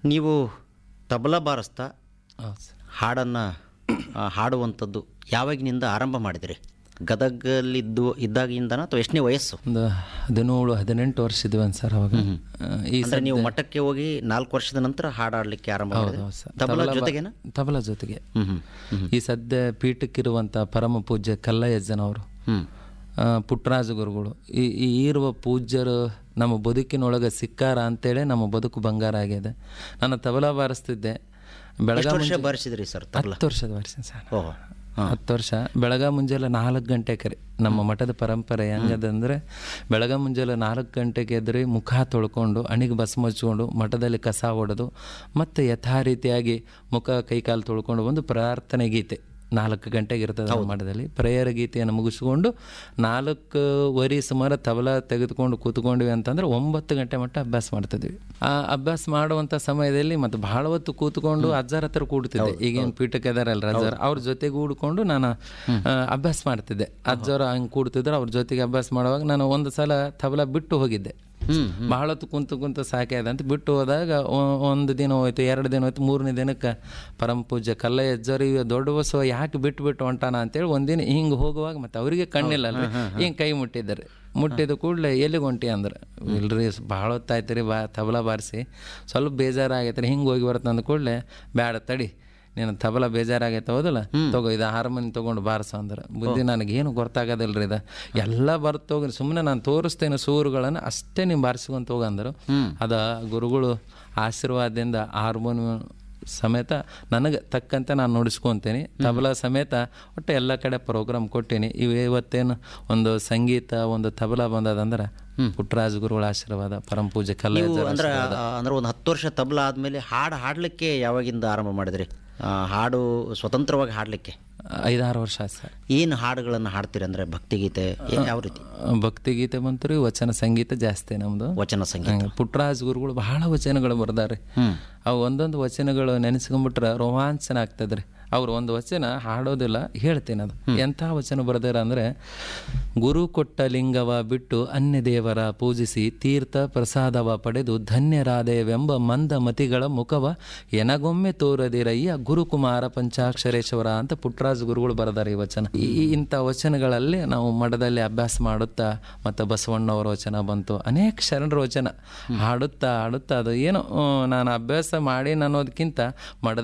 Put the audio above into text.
ನೀವು ತಬಲಾ ಬಾರಿಸ್ತಾ ಹೌದು ಸರ್ ಹಾಡನ್ನು ಹಾಡುವಂಥದ್ದು ಯಾವಾಗಿನಿಂದ ಆರಂಭ ಮಾಡಿದಿರಿ ಗದಗಲ್ಲಿದ್ದು ಇದ್ದಾಗಿಂದನ ಅಥವಾ ಎಷ್ಟನೇ ವಯಸ್ಸು ಒಂದು ಹದಿನೇಳು ಹದಿನೆಂಟು ವರ್ಷ ಇದ್ವಿ ಸರ್ ಅವಾಗ ಆ, ಈ ಅಂದರೆ ನೀವು ಮಠಕ್ಕೆ ಹೋಗಿ ನಾಲ್ಕು ವರ್ಷದ ನಂತರ ಹಾಡಾಡಲಿಕ್ಕೆ ಆರಂಭ ಮಾಡಿದ್ರಿ ಹೌದು ಸರ್. ತಬಲಾ ತಬಲಾ ಬ- ಜೊತೆಗೇನ ತಬಲಾ ಜೊತೆಗೆ ಹ್ಞೂ ಹ್ಞೂ ಈ ಸದ್ಯ ಪೀಠಕ್ಕಿರುವಂಥ ಪರಮ ಪೂಜ್ಯ ಕಲ್ಲಯ್ಯಜ್ಜನವರು ಹ್ಞೂ ಆ, ಪುಟ್ಟರಾಜ ಗುರುಗಳು ಈ ಈ ಇರುವ ಪೂಜ್ಯರು ನಮ್ಮ ಬದುಕಿನೊಳಗೆ ಸಿಕ್ಕಾರ ಅಂತೇಳಿ ನಮ್ಮ ಬದುಕು ಬಂಗಾರ ಆಗಿದೆ ನಾನು ತಬಲಾ ಬಾರಿಸ್ತಿದ್ದೆ ಎಷ್ಟು ಬೆಳಗಾವಿ ವರ್ಷ ಬಾರಿಸಿದ್ರಿ ಸರ್ ತಬಲಾ ಹತ್ತು ವರ್ಷದ ವರ್ಷ ಸರ್ ಓಹೋ ಹತ್ತು ವರ್ಷ ಬೆಳಗ ಮುಂಜಾನೆ ನಾಲ್ಕು ಗಂಟೆಗೆ ರೀ ನಮ್ಮ ಮಠದ ಪರಂಪರೆ ಹೆಂಗದಂದ್ರೆ ಬೆಳಗ ಮುಂಜಾನೆ ನಾಲ್ಕು ಗಂಟೆಗೆ ಎದ್ರಿ ಮುಖ ತೊಳ್ಕೊಂಡು ಅಣಿಗೆ ಬಸ್ ಮುಚ್ಕೊಂಡು ಮಠದಲ್ಲಿ ಕಸ ಹೊಡೆದು ಮತ್ತು ಯಥಾ ರೀತಿಯಾಗಿ ಮುಖ ಕೈಕಾಲು ತೊಳ್ಕೊಂಡು ಒಂದು ಪ್ರಾರ್ಥನೆ ಗೀತೆ ನಾಲ್ಕು ಗಂಟೆಗೆ ಇರ್ತದೆ ನಮ್ಮ ಮಠದಲ್ಲಿ ಪ್ರೇಯರ್ ಗೀತೆಯನ್ನು ಮುಗಿಸ್ಕೊಂಡು ನಾಲ್ಕುವರೆ ಸುಮಾರು ತಬಲ ತೆಗೆದುಕೊಂಡು ಕೂತ್ಕೊಂಡ್ವಿ ಅಂತಂದ್ರೆ ಒಂಬತ್ತು ಗಂಟೆ ಮಟ್ಟ ಅಭ್ಯಾಸ ಮಾಡ್ತಿದ್ವಿ ಆ ಅಭ್ಯಾಸ ಮಾಡುವಂಥ ಸಮಯದಲ್ಲಿ ಮತ್ತು ಭಾಳ ಹೊತ್ತು ಕೂತ್ಕೊಂಡು ಅಜ್ಜರ ಹತ್ರ ಕೂಡ್ತಿದ್ದೆ ಈಗೇನು ಪೀಠಕ್ಕೆ ಇದಾರಲ್ಲ ಅಜ್ಜರ ಅವ್ರ ಜೊತೆಗೆ ಕೂಡ್ಕೊಂಡು ನಾನು ಆ, ಅಭ್ಯಾಸ ಮಾಡ್ತಿದ್ದೆ ಅಜ್ಜರು ಹಂಗೆ ಕೂಡ್ತಿದ್ರು ಅವ್ರ ಜೊತೆಗೆ ಅಭ್ಯಾಸ ಮಾಡುವಾಗ ನಾನು ಒಂದು ಸಲ ತಬಲ ಬಿಟ್ಟು ಹೋಗಿದ್ದೆ ಬಹಳ ಹೊತ್ತು ಕುಂತು ಕುಂತು ಸಾಕಾಯ್ತು ಅಂತ ಬಿಟ್ಟು ಹೋದಾಗ ಒ- ಒಂದು ದಿನ ಹೋಯ್ತು ಎರಡು ದಿನ ಹೋಯ್ತು ಮೂರನೇ ದಿನಕ್ಕೆ ಪರಮ ಪೂಜ್ಯ ಕಲ್ಲ ಅಜ್ಜರು ಇವ ದೊಡ್ಡ ಬಸವ ಯಾಕೆ ಬಿಟ್ಟು ಬಿಟ್ಟು ಹೊಂಟಾನ ಅಂತೇಳಿ ಒಂದಿನ ಹಿಂಗೆ ಹೋಗುವಾಗ ಮತ್ತೆ ಅವರಿಗೆ ಕಣ್ಣಿಲ್ಲ ಅಲ್ರಿ ಹಿಂಗೆ ಕೈ ಮುಟ್ಟಿದ್ದಾರೆ ಮುಟ್ಟಿದ ಕೂಡಲೇ ಎಲ್ಲಿಗೆ ಹೊಂಟಿ ಅಂದ್ರೆ ಇಲ್ರಿ ಭಾಳ ಹೊತ್ತಾಯ್ತು ರೀ ಬಾ ತಬಲ ಬಾರಿಸಿ ಸ್ವಲ್ಪ ಬೇಜಾರಾಗೈತೆ ರೀ ಹಿಂಗೆ ಹೋಗಿ ಬರುತ್ತೆ ಅಂದ ಕೂಡಲೇ ಬ್ಯಾಡ ತಡಿ ನೀನು ತಬಲ ಬೇಜಾರಾಗೈತೆ ಹೌದಲ್ಲ ತಗೋ ಇದು ಹಾರ್ಮೋನಿ ತೊಗೊಂಡು ಬಾರಿಸು ಅಂದ್ರೆ ಬುದ್ಧಿ ನನಗೇನು ಗೊತ್ತಾಗೋದಿಲ್ಲ ರೀ ಇದು ಎಲ್ಲ ಬರ್ತೋಗಿ ಸುಮ್ಮನೆ ನಾನು ತೋರಿಸ್ತೇನೆ ಸೂರುಗಳನ್ನು ಅಷ್ಟೇ ನೀವು ಬಾರಿಸ್ಕೊಂತ ಹೋಗಂದ್ರು ಅದ ಗುರುಗಳು ಆಶೀರ್ವಾದದಿಂದ ಹಾರ್ಮೋನಿಯಂ ಸಮೇತ ನನಗೆ ತಕ್ಕಂತೆ ನಾನು ನುಡಿಸ್ಕೊತೀನಿ ತಬಲಾ ಸಮೇತ ಒಟ್ಟು ಎಲ್ಲ ಕಡೆ ಪ್ರೋಗ್ರಾಮ್ ಕೊಟ್ಟೀನಿ ಇವು ಇವತ್ತೇನು ಒಂದು ಸಂಗೀತ ಒಂದು ತಬಲಾ ಬಂದದಂದ್ರೆ ಪುಟ್ಟರಾಜ ಗುರುಗಳ ಆಶೀರ್ವಾದ ಪರಮ ಪೂಜೆ ಕಲ್ಲ ನೀವು ಅಂದ್ರೆ ಅಂದ್ರೆ ಒಂದು ಹತ್ತು ವರ್ಷ ತಬಲಾ ಆದಮೇಲೆ ಹಾಡು ಹಾಡಲಿಕ್ಕೆ ಯಾವಾಗಿಂದ ಆರಂಭ ಮಾಡಿದ್ರಿ ಆ, ಹಾಡು ಸ್ವತಂತ್ರವಾಗಿ ಹಾಡಲಿಕ್ಕೆ ಐದಾರು ವರ್ಷ ಆಯ್ತು ಸರ್ ಏನು ಹಾಡುಗಳನ್ನು ಹಾಡ್ತೀರಿ ಅಂದರೆ ಭಕ್ತಿಗೀತೆ ಏ- ಯಾವ ರೀತಿ ಭಕ್ತಿಗೀತೆ ಬಂತು ರೀ ವಚನ ಸಂಗೀತ ಜಾಸ್ತಿ ನಮ್ಮದು ವಚನ ಸಂಗೀತ ಪುಟ್ಟರಾಜ ಗುರುಗಳು ಬಹಳ ವಚನಗಳು ಬರ್ದಾರೆ ಅವು ಒಂದೊಂದು ವಚನಗಳು ನೆನೆಸ್ಕೊಂಡ್ಬಿಟ್ರೆ ರೋಮಾಂಚನ ಆಗ್ತದ್ರಿ ಅವ್ರು ಒಂದು ವಚನ ಹಾಡೋದಿಲ್ಲ ಹೇಳ್ತೀನಿ ಅದು ಎಂಥ ವಚನ ಬರ್ದಾರ ಅಂದರೆ ಗುರು ಕೊಟ್ಟ ಲಿಂಗವ ಬಿಟ್ಟು ಅನ್ಯ ದೇವರ ಪೂಜಿಸಿ ತೀರ್ಥ ಪ್ರಸಾದವ ಪಡೆದು ಧನ್ಯರಾದೇವೆಂಬ ಮಂದ ಮತಿಗಳ ಮುಖವ ಎನಗೊಮ್ಮೆ ತೋರದಿರಯ್ಯ ಗುರುಕುಮಾರ ಪಂಚಾಕ್ಷರೇಶ್ವರ ಅಂತ ಪುಟ್ಟರಾಜ ಗುರುಗಳು ಬರೆದಾರೆ ಈ ವಚನ ಈ ಈ- ಇಂಥ ವಚನಗಳಲ್ಲಿ ನಾವು ಮಠದಲ್ಲಿ ಅಭ್ಯಾಸ ಮಾಡುತ್ತಾ ಮತ್ತು ಬಸವಣ್ಣವರ ವಚನ ಬಂತು ಅನೇಕ ಶರಣರ ವಚನ ಹಾಡುತ್ತಾ ಹಾಡುತ್ತಾ ಅದು ಏನೋ ಆ, ನಾನು ಅಭ್ಯಾಸ ಮಾಡಿ ಅನ್ನೋದಕ್ಕಿಂತ ಮಠದ